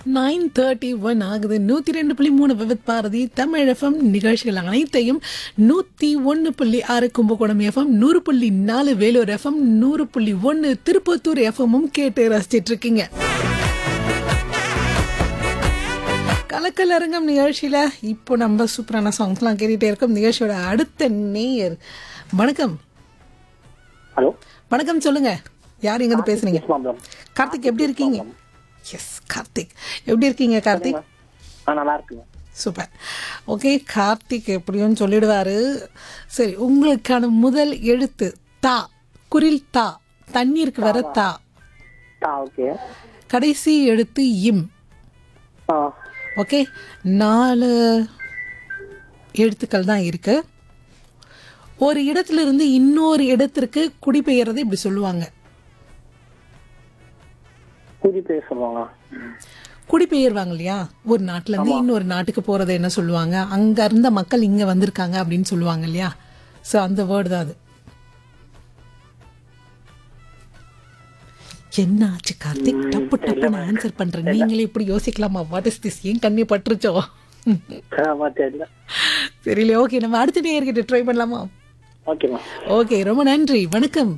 Nine thirty one ஆகுது நூற்றி ரெண்டு புள்ளி மூணு விவித் பாரதி தமிழ் எஃப்எம் நிகழ்ச்சிகள் அனைத்தையும் நூற்றி ஒன்று புள்ளி ஆறு கும்பகோணம் எஃப்எம் நூறு புள்ளி நாலு வேலூர் எஃப்எம் நூறு புள்ளி ஒன்று திருப்பத்தூர் எஃப்எம்மும் கேட்டு ரசிச்சிட்டு இருக்கீங்க கலக்கல் அரங்கம் நிகழ்ச்சியில் இப்போ நம்ம சூப்பரான சாங்ஸ்லாம் கேட்டுகிட்டே இருக்கோம் நிகழ்ச்சியோட அடுத்த நேயர் வணக்கம் ஹலோ வணக்கம் சொல்லுங்க யார் எங்கேருந்து பேசுறீங்க மேடம் கார்த்திக் எப்படி இருக்கீங்க எஸ் கார்த்திக் எப்படி இருக்கீங்க கார்த்திக் ஆ நல்லா இருக்குங்க சூப்பர் ஓகே கார்த்திக் எப்படியும் சொல்லிடுவாரு சரி உங்களுக்கான முதல் எழுத்து தா குரில் தா தண்ணீருக்கு வர தா ஆ ஓகே கடைசி எழுத்து இம் ஆ ஓகே நாலு எழுத்துக்கள் தான் இருக்கு ஒரு இடத்துல இருந்து இன்னொரு இடத்திற்கு குடிபெயர்றதை இப்படி சொல்லுவாங்க கூலி பேர் சொல்லுவாங்க குடிபெயர்வாங்க இல்லையா ஒரு நாட்டுல இருந்து இன்னொரு நாட்டுக்கு போறதை என்ன சொல்லுவாங்க அங்க இருந்த மக்கள் இங்க வந்திருக்காங்க அப்படின்னு சொல்லுவாங்க இல்லையா சோ அந்த வேர்டு தான் அது என்ன ஆச்சு கார்த்திக் டப்பு டப்புன்னு ஆன்சர் பண்றேன் நீங்களே இப்படி யோசிக்கலாமா வாட் இஸ் திஸ் ஏன் கண்ணி பட்டுருச்சோ ஆமா தெரியல தெரியல ஓகே நம்ம அடுத்த நேயர்கிட்ட ட்ரை பண்ணலாமா ஓகேம்மா ஓகே ரொம்ப நன்றி வணக்கம்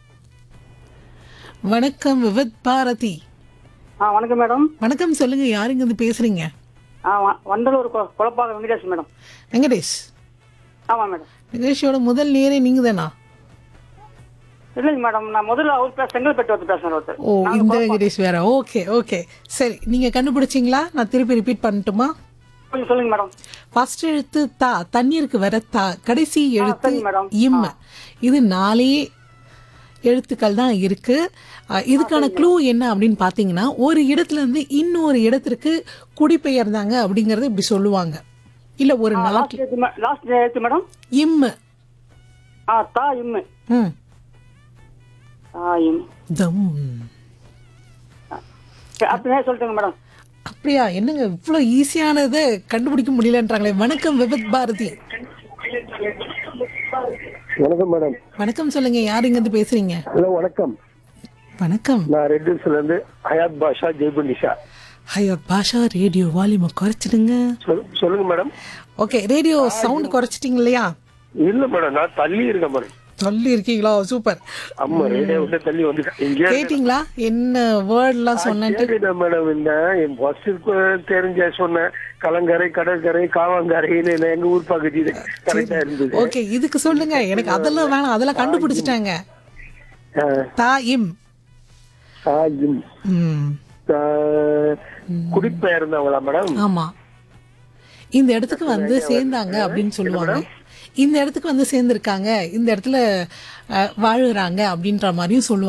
வணக்கம் விவத் பாரதி ஆ வணக்கம் மேடம் வணக்கம் சொல்லுங்க யாருங்க இருந்து பேசுறீங்க ஆ வ- வண்டலூர் கொ- குழப்பாக வெங்கடேஷ் மேடம் வெங்கடேஷ் ஆமாம் மேடம் நிகழ்ச்சியோட முதல் நேரே நீங்க தானா இல்லைங்க மேடம் நான் முதல்ல அவர் பேச செங்கல்பட்டு வந்து பேசுகிறேன் ஒருத்தர் ஓ இந்த வெங்கடேஷ் வேற ஓகே ஓகே சரி நீங்க கண்டுபிடிச்சீங்களா நான் திருப்பி ரிப்பீட் பண்ணட்டுமா கொஞ்சம் சொல்லுங்க மேடம் ஃபர்ஸ்ட் எழுத்து தா தண்ணீருக்கு வர தா கடைசி எழுத்து சரி, மேடம். இம் இது நாலே எழுத்துக்கள் தான் இருக்கு அஹ், இதுக்கான க்ளூ என்ன அப்படின்னு பாத்தீங்கன்னா ஒரு இடத்துல இருந்து இன்னொரு இடத்திற்கு குடிபெயர்ந்தாங்க அப்படிங்கறத இப்படி சொல்லுவாங்க இல்ல ஒரு நாட்டு லாஸ்ட் எழுத்து மே- லாஸ்ட் எழுத்து மேடம் இம் ஆ தா இம்மு ம் ஆ இம் தம் சரி, அப்படியே சொல்லிட்டுங்க மேடம் அப்படியா என்னங்க இவ்வளோ ஈஸியானதை கண்டுபிடிக்க முடியலன்றாங்களே வணக்கம் விபத் பாரதி வணக்கம் மேடம் வணக்கம் சொல்லுங்க யார் இங்க இருந்து பேசுறீங்க ஹலோ வணக்கம் வணக்கம் நான் ரெட் ஹில்ஸ்ல இருந்து ஹயாத் பாஷா ஜெய்புண்டிஷா ஐயோ பாஷா ரேடியோ வால்யூமை குறைச்சிடுங்க சொல் சொல்லுங்க மேடம் ஓகே ரேடியோ சவுண்ட் குறைச்சிட்டீங்க இல்லையா இல்ல மேடம் நான் தள்ளி இருக்கேன் மேடம் சொல்லி இருக்கீங்களா சூப்பர் அம்மா ரேடியோ விட்டு தள்ளி வந்துட்டேன் இங்கே கேட்டீங்களா என்ன வேர்ட்லாம் சொன்னேன்ட்டு கேட்டுட்டேன் மேடம் இந்த என் ஃபர்ஸ்ட் தெரிஞ்ச சொன்னேன் கலங்கரை கடற்கரை காவங்கரைன்னு இல்ல எங்க ஊர் பகுதி இது கரெக்டா இருந்தது ஓகே இதுக்கு சொல்லுங்க எனக்கு அதெல்லாம் வேணாம் அதெல்லாம் கண்டுபிடிச்சிட்டாங்க தா இம் சாயும் ம் குடிபெயர்ந்தவங்களா மேடம் ஆமா இந்த இடத்துக்கு வந்து சேர்ந்தாங்க அப்படின்னு சொல்லுவாங்க இந்த இடத்துக்கு வந்து சேர்ந்திருக்காங்க இந்த இடத்துல அஹ், வாழுறாங்க அப்படின்ற மாதிரியும் சொல்லுவாங்க